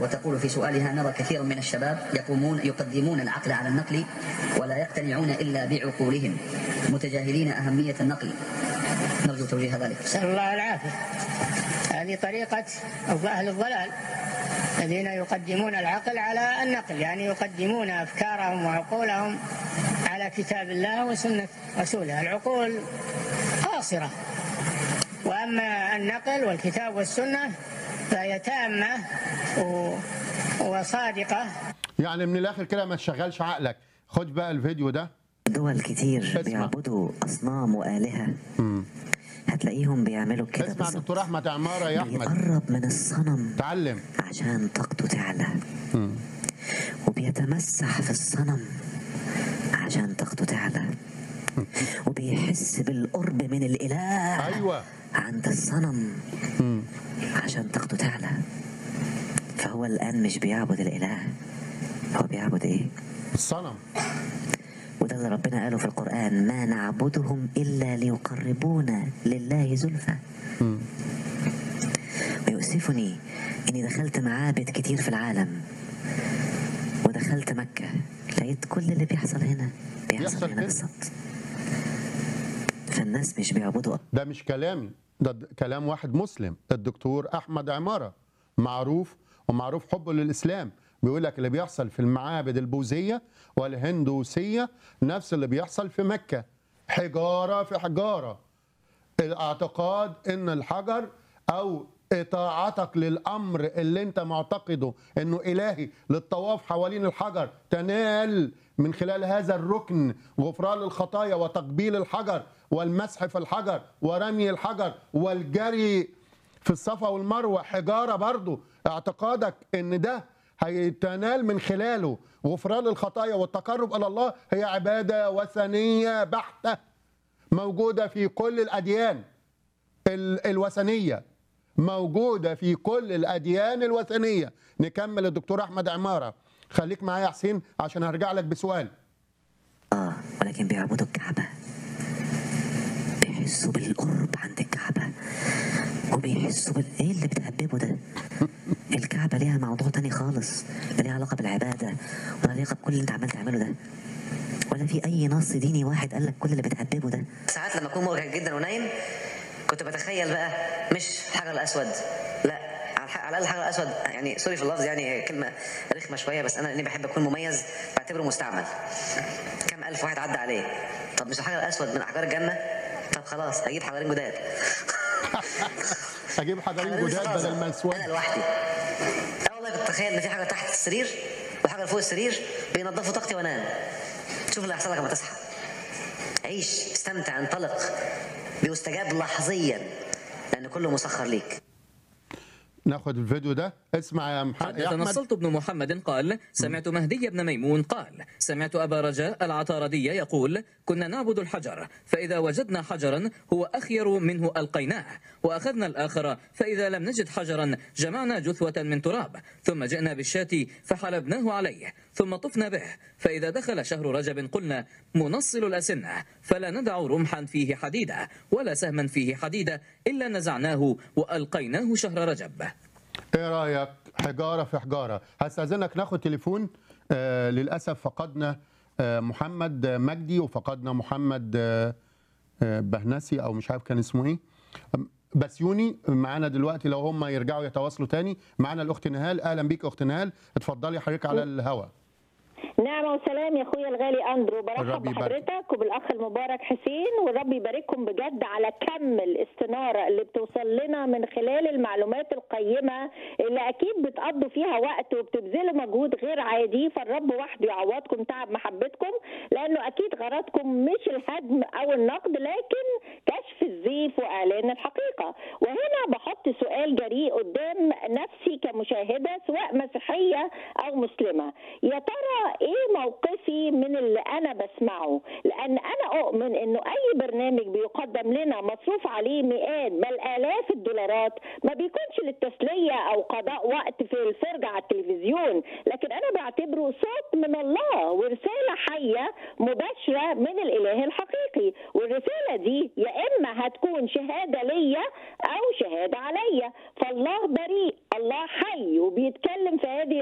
وتقول في سؤالها نرى كثيرا من الشباب يقومون يقدمون العقل على النقل ولا يقتنعون إلا بعقولهم متجاهلين أهمية النقل نرجو توجيه ذلك نسأل الله العافية هذه طريقة أهل الضلال الذين يقدمون العقل على النقل يعني يقدمون أفكارهم وعقولهم على كتاب الله وسنة رسوله العقول قاصرة وأما النقل والكتاب والسنة فهي تامة و- وصادقة يعني من الاخر كده ما تشغلش عقلك خد بقى الفيديو ده دول كتير اسمع. بيعبدوا أصنام وآلهة هتلاقيهم بيعملوا كده اسمع بالظبط دكتور احمد عماره يا احمد بيقرب من الصنم تعلم عشان طاقته تعلى وبيتمسح في الصنم عشان طاقته تعلى وبيحس بالقرب من الإله ايوه عند الصنم عشان طاقته تعلى فهو الآن مش بيعبد الإله هو بيعبد إيه؟ الصنم وده اللي ربنا قاله في القرآن ما نعبدهم إلا ليقربونا لله زلفى ويؤسفني إني دخلت معابد كتير في العالم ودخلت مكة لقيت كل اللي بيحصل هنا بيحصل بيحصل هنا كده. بالظبط فالناس مش بيعبدوا ده مش كلامي ده د- كلام واحد مسلم الدكتور احمد عماره معروف ومعروف حبه للاسلام بيقول لك اللي بيحصل في المعابد البوذيه والهندوسيه نفس اللي بيحصل في مكه حجاره في حجاره الاعتقاد ان الحجر او اطاعتك للامر اللي انت معتقده انه الهي للطواف حوالين الحجر تنال من خلال هذا الركن غفران الخطايا وتقبيل الحجر والمسح في الحجر ورمي الحجر والجري في الصفا والمروه حجاره برضو اعتقادك ان ده هيتنال من خلاله غفران الخطايا والتقرب الى الله هي عباده وثنيه بحته موجودة في كل الأديان ال- الوثنية موجودة في كل الأديان الوثنية نكمل الدكتور أحمد عمارة خليك معايا يا حسين عشان هرجع لك بسؤال آه ولكن بيعبدوا الكعبة بيحسوا بالقرب عند الكعبة وبيحسوا بال ايه اللي بتهببه ده؟ الكعبة ليها موضوع تاني خالص لا ليها علاقة بالعبادة ولا ليها علاقة بكل اللي انت عمال تعمله ده ولا في أي نص ديني واحد قال لك كل اللي بتهببه ده ساعات لما اكون مرهق جدا ونايم كنت بتخيل بقى مش الحجر الاسود لا على الح- على الاقل الحجر الاسود يعني سوري في اللفظ يعني هي كلمه رخمه شويه بس انا لاني بحب اكون مميز بعتبره مستعمل كم الف واحد عدى عليه طب مش الحجر الاسود من احجار الجنه طب خلاص اجيب حجرين جداد أجيب حجرين حجرين جداد صلصة. بدل ما اسود انا لوحدي اه والله كنت اتخيل ان في حاجه تحت السرير وحاجه فوق السرير بينظفوا طاقتي وانام شوف اللي هيحصل لك لما تصحى عيش استمتع انطلق بيستجاب لحظيا لان كله مسخر ليك ناخد الفيديو ده اسمع يا, مح... يا حدث أحمد نصلت بن محمد قال سمعت مهدي بن ميمون قال سمعت أبا رجاء العطاردي يقول كنا نعبد الحجر فإذا وجدنا حجرا هو أخير منه ألقيناه وأخذنا الآخر فإذا لم نجد حجرا جمعنا جثوة من تراب ثم جئنا بالشاة فحلبناه عليه ثم طفنا به فإذا دخل شهر رجب قلنا منصل الأسنة فلا ندع رمحا فيه حديدة ولا سهما فيه حديدة إلا نزعناه وألقيناه شهر رجب إيه رأيك حجارة في حجارة هستأذنك ناخد تليفون آه للأسف فقدنا آه محمد مجدي وفقدنا محمد آه آه بهنسي أو مش عارف كان اسمه إيه أم- بسيوني معانا دلوقتي لو هم يرجعوا يتواصلوا تاني معانا الأخت نهال أهلا بيك أخت نهال اتفضلي حضرتك على الهواء نعمة وسلام يا اخويا الغالي اندرو برحب الرب يبارك. بحضرتك وبالاخ المبارك حسين والرب يبارككم بجد على كم الاستنارة اللي بتوصل لنا من خلال المعلومات القيمة اللي اكيد بتقضوا فيها وقت وبتبذلوا مجهود غير عادي فالرب وحده يعوضكم تعب محبتكم لانه اكيد غرضكم مش الهدم او النقد لكن كشف الزيف واعلان الحقيقة وهنا بحط سؤال جريء قدام نفسي كمشاهدة سواء مسيحية او مسلمة يا ترى ايه موقفي من اللي انا بسمعه لان انا اؤمن انه اي برنامج بيقدم لنا مصروف عليه مئات بل الاف الدولارات ما بيكونش للتسليه او قضاء وقت في الفرجه على التلفزيون لكن انا بعتبره صوت من الله ورساله حيه مباشره من الاله الحقيقي والرساله دي يا اما هتكون شهاده ليا او شهاده عليا فالله بريء الله حي وبيتكلم في هذه